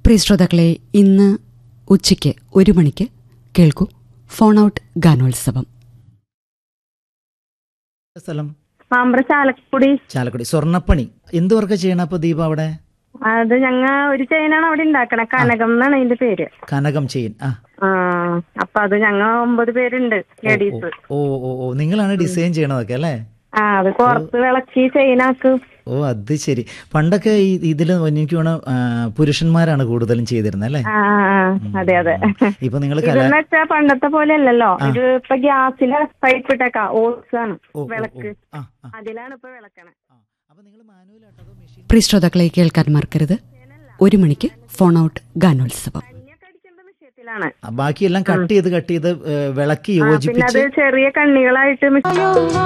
പ്രിയ ശ്രോതാക്കളെ ഇന്ന് ഉച്ചയ്ക്ക് ഒരു മണിക്ക് കേൾക്കൂ ഫോൺ ഔട്ട് ഗാനോത്സവം സ്ഥലം മാമ്പ്ര ചാലക്കുടി ചാലക്കുടി സ്വർണ്ണപ്പണി എന്ത് വർക്ക് ചെയ്യണം അപ്പൊ ദീപ അവിടെ അത് ഞങ്ങ ഒരു ചെയിനാണ് അവിടെ ഉണ്ടാക്കണേ കനകം എന്നാണ് അതിന്റെ പേര് കനകം ചെയിൻ ആ ആ അപ്പൊ അത് ഞങ്ങ ഒമ്പത് പേരുണ്ട് ലേഡീസ് ഓ ഓ ഓ നിങ്ങളാണ് ഡിസൈൻ ചെയ്യണതൊക്കെ അല്ലേ ആ അത് പുറത്ത് വിളക്കി ചെയിനാക്കും ഓ അത് ശരി പണ്ടൊക്കെ ഈ ഇതിൽ എനിക്ക് വേണം പുരുഷന്മാരാണ് കൂടുതലും ചെയ്തിരുന്നത് അല്ലേ ആ ആ, ആ, അതെ അതെ ഇപ്പൊ നിങ്ങൾ കല ഇതെന്ന് വെച്ചാ പണ്ടത്തെ പോലെ അല്ലല്ലോ ഇത് ഇപ്പൊ ഗ്യാസിലെ പൈപ്പ് ഇട്ടേക്കാ ഓസ് ആണ് ഓ, ഓ, ഓ. വിളക്ക് ആ, ആ, അതിലാണ് ഇപ്പൊ വിളക്കണേ ആ. അപ്പൊ നിങ്ങൾ മാനുവലാട്ടോ അതോ മെഷീൻ പ്രിയ ശ്രോതാക്കളെ കേൾക്കാൻ മറക്കരുത് ഒരു മണിക്ക് ഫോൺ ഔട്ട് ഗാനോത്സവം കഞ്ഞൊക്കെ അടിക്കേണ്ട വിഷയത്തിലാണ് ബാക്കിയെല്ലാം കട്ട് ചെയ്ത് കട്ട് ചെയ്ത് ഏ, വിളക്കി ആ, പിന്നെ യോജിപ്പിച്ച് അത് ചെറിയ കണ്ണികളായിട്ട് മിക്സ്